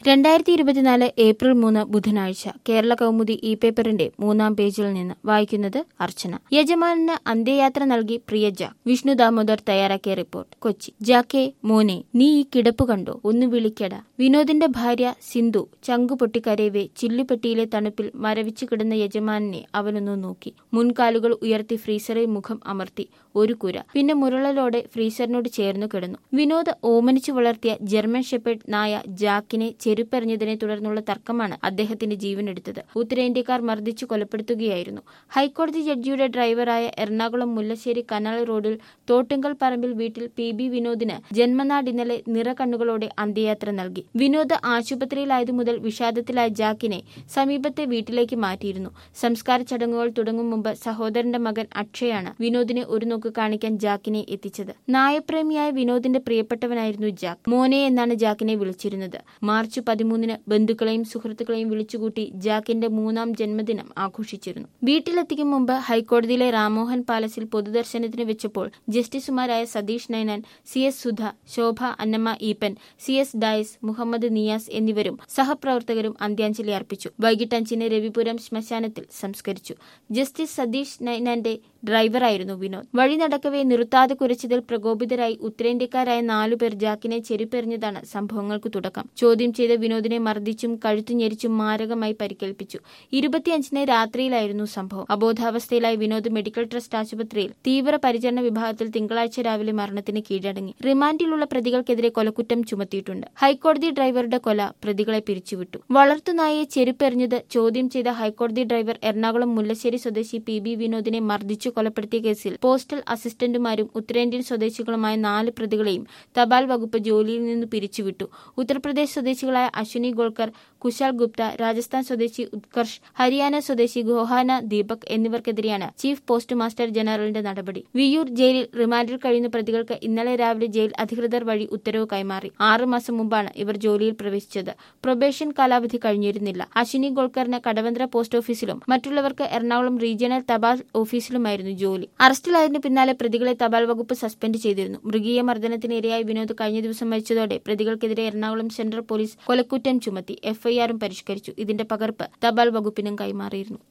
രണ്ടായിരത്തി ഇരുപത്തിനാല് ഏപ്രിൽ മൂന്ന് ബുധനാഴ്ച കേരള കൗമുദി ഇ പേപ്പറിന്റെ മൂന്നാം പേജിൽ നിന്ന് വായിക്കുന്നത് അർച്ചന യജമാനന് അന്ത്യയാത്ര നൽകി പ്രിയ ജാക്ക് വിഷ്ണു ദാമോദർ തയ്യാറാക്കിയ റിപ്പോർട്ട് കൊച്ചി ജാക്കെ മോനെ നീ ഈ കിടപ്പ് കണ്ടോ ഒന്ന് വിളിക്കട വിനോദിന്റെ ഭാര്യ സിന്ധു ചങ്കു പൊട്ടിക്കരയവേ ചില്ലുപെട്ടിയിലെ തണുപ്പിൽ മരവിച്ചു കിടന്ന യജമാനെ അവനൊന്നു നോക്കി മുൻകാലുകൾ ഉയർത്തി ഫ്രീസറിൽ മുഖം അമർത്തി ഒരു കുര പിന്നെ മുരളലോടെ ഫ്രീസറിനോട് ചേർന്നു കിടന്നു വിനോദ് ഓമനിച്ചു വളർത്തിയ ജർമ്മൻ ഷെപ്പേർഡ് നായ ജാക്കിനെ ചെരുപ്പെറിഞ്ഞതിനെ തുടർന്നുള്ള തർക്കമാണ് അദ്ദേഹത്തിന്റെ ജീവനെടുത്തത് ഉത്തരേന്ത്യക്കാർ മർദ്ദിച്ചു കൊലപ്പെടുത്തുകയായിരുന്നു ഹൈക്കോടതി ജഡ്ജിയുടെ ഡ്രൈവറായ എറണാകുളം മുല്ലശ്ശേരി കനാൽ റോഡിൽ തോട്ടുങ്കൽ പറമ്പിൽ വീട്ടിൽ പി ബി വിനോദിന് ജന്മനാട് ഇന്നലെ നിറകണ്ണുകളോടെ അന്ത്യയാത്ര നൽകി വിനോദ് ആശുപത്രിയിലായതു മുതൽ വിഷാദത്തിലായ ജാക്കിനെ സമീപത്തെ വീട്ടിലേക്ക് മാറ്റിയിരുന്നു സംസ്കാര ചടങ്ങുകൾ തുടങ്ങും മുമ്പ് സഹോദരന്റെ മകൻ അക്ഷയാണ് വിനോദിനെ ഒരു നോക്ക് കാണിക്കാൻ ജാക്കിനെ എത്തിച്ചത് നായപ്രേമിയായ വിനോദിന്റെ പ്രിയപ്പെട്ടവനായിരുന്നു ജാക്ക് മോനെ എന്നാണ് ജാക്കിനെ വിളിച്ചിരുന്നത് മാർച്ച് പതിമൂന്നിന് ബന്ധുക്കളെയും സുഹൃത്തുക്കളെയും വിളിച്ചുകൂട്ടി ജാക്കിന്റെ മൂന്നാം ജന്മദിനം ആഘോഷിച്ചിരുന്നു വീട്ടിലെത്തിക്കും മുമ്പ് ഹൈക്കോടതിയിലെ രാമോഹൻ പാലസിൽ പൊതുദർശനത്തിന് വെച്ചപ്പോൾ ജസ്റ്റിസുമാരായ Satish Nainan C S Sudha Shobha Annamma Eapen C S Dias Muhammad Niyas എന്നിവരും സഹപ്രവർത്തകരും അന്ത്യാഞ്ജലി അർപ്പിച്ചു വൈകിട്ട് അഞ്ചിന് രവിപുരം ശ്മശാനത്തിൽ സംസ്കരിച്ചു ജസ്റ്റിസ് സതീഷ് നൈനാന്റെ ഡ്രൈവറായിരുന്നു വിനോദ് വഴി നടക്കവേ നിർത്താതെ കുരച്ചതിൽ പ്രകോപിതരായി ഉത്തരേന്ത്യക്കാരായ നാലുപേർ ജാക്കിനെ ചെരുപ്പെറിഞ്ഞതാണ് സംഭവങ്ങൾക്ക് തുടക്കം ചോദ്യം ചെയ്ത വിനോദിനെ മർദ്ദിച്ചും കഴുത്തു ഞെരിച്ചും മാരകമായി പരിക്കേൽപ്പിച്ചു ഇരുപത്തിയഞ്ചിന് രാത്രിയിലായിരുന്നു സംഭവം അബോധാവസ്ഥയിലായ വിനോദ് മെഡിക്കൽ ട്രസ്റ്റ് ആശുപത്രിയിൽ തീവ്ര പരിചരണ വിഭാഗത്തിൽ തിങ്കളാഴ്ച രാവിലെ മരണത്തിന് കീഴടങ്ങി റിമാൻഡിലുള്ള പ്രതികൾക്കെതിരെ കൊലക്കുറ്റം ചുമത്തിയിട്ടുണ്ട് ഹൈക്കോടതി ഡ്രൈവറുടെ കൊല പ്രതികളെ പിരിച്ചുവിട്ടു വളർത്തുനായെ ചെരുപ്പെറിഞ്ഞത് ചോദ്യം ചെയ്ത ഹൈക്കോടതി ഡ്രൈവർ എറണാകുളം മുല്ലശ്ശേരി സ്വദേശി പി ബി വിനോദിനെ മർദ്ദിച്ചു കൊലപ്പെടുത്തിയ കേസിൽ പോസ്റ്റൽ അസിസ്റ്റന്റുമാരും ഉത്തരേന്ത്യൻ സ്വദേശികളുമായ നാല് പ്രതികളെയും തപാൽ വകുപ്പ് ജോലിയിൽ നിന്ന് പിരിച്ചുവിട്ടു ഉത്തർപ്രദേശ് സ്വദേശികളായ അശ്വിനി ഗോൾക്കർ കുശാൽ ഗുപ്ത രാജസ്ഥാൻ സ്വദേശി ഉത്കർഷ് ഹരിയാന സ്വദേശി ഗോഹാന ദീപക് എന്നിവർക്കെതിരെയാണ് ചീഫ് പോസ്റ്റ് മാസ്റ്റർ ജനറലിന്റെ നടപടി വിയൂർ ജയിലിൽ റിമാൻഡിൽ കഴിയുന്ന പ്രതികൾക്ക് ഇന്നലെ രാവിലെ ജയിൽ അധികൃതർ വഴി ഉത്തരവ് കൈമാറി ആറു മാസം മുമ്പാണ് ഇവർ ജോലിയിൽ പ്രവേശിച്ചത് പ്രൊബേഷൻ കാലാവധി കഴിഞ്ഞിരുന്നില്ല അശ്വിനി ഗോൾക്കറിന് കടവന്ത്ര പോസ്റ്റ് ഓഫീസിലും മറ്റുള്ളവർക്ക് എറണാകുളം റീജിയണൽ തപാൽ ഓഫീസിലുമായിരുന്നു ജോലി അറസ്റ്റിലായതിനു പിന്നാലെ പ്രതികളെ തപാൽ വകുപ്പ് സസ്പെൻഡ് ചെയ്തിരുന്നു മൃഗീയ മർദ്ദനത്തിന് ഇരയായ വിനോദ് കഴിഞ്ഞ ദിവസം മരിച്ചതോടെ പ്രതികൾക്കെതിരെ എറണാകുളം സെൻട്രൽ പോലീസ് കൊലക്കുറ്റം ചുമത്തി എഫ്ഐആറും പരിഷ്കരിച്ചു ഇതിന്റെ പകർപ്പ് തപാൽ വകുപ്പിനും കൈമാറിയിരുന്നു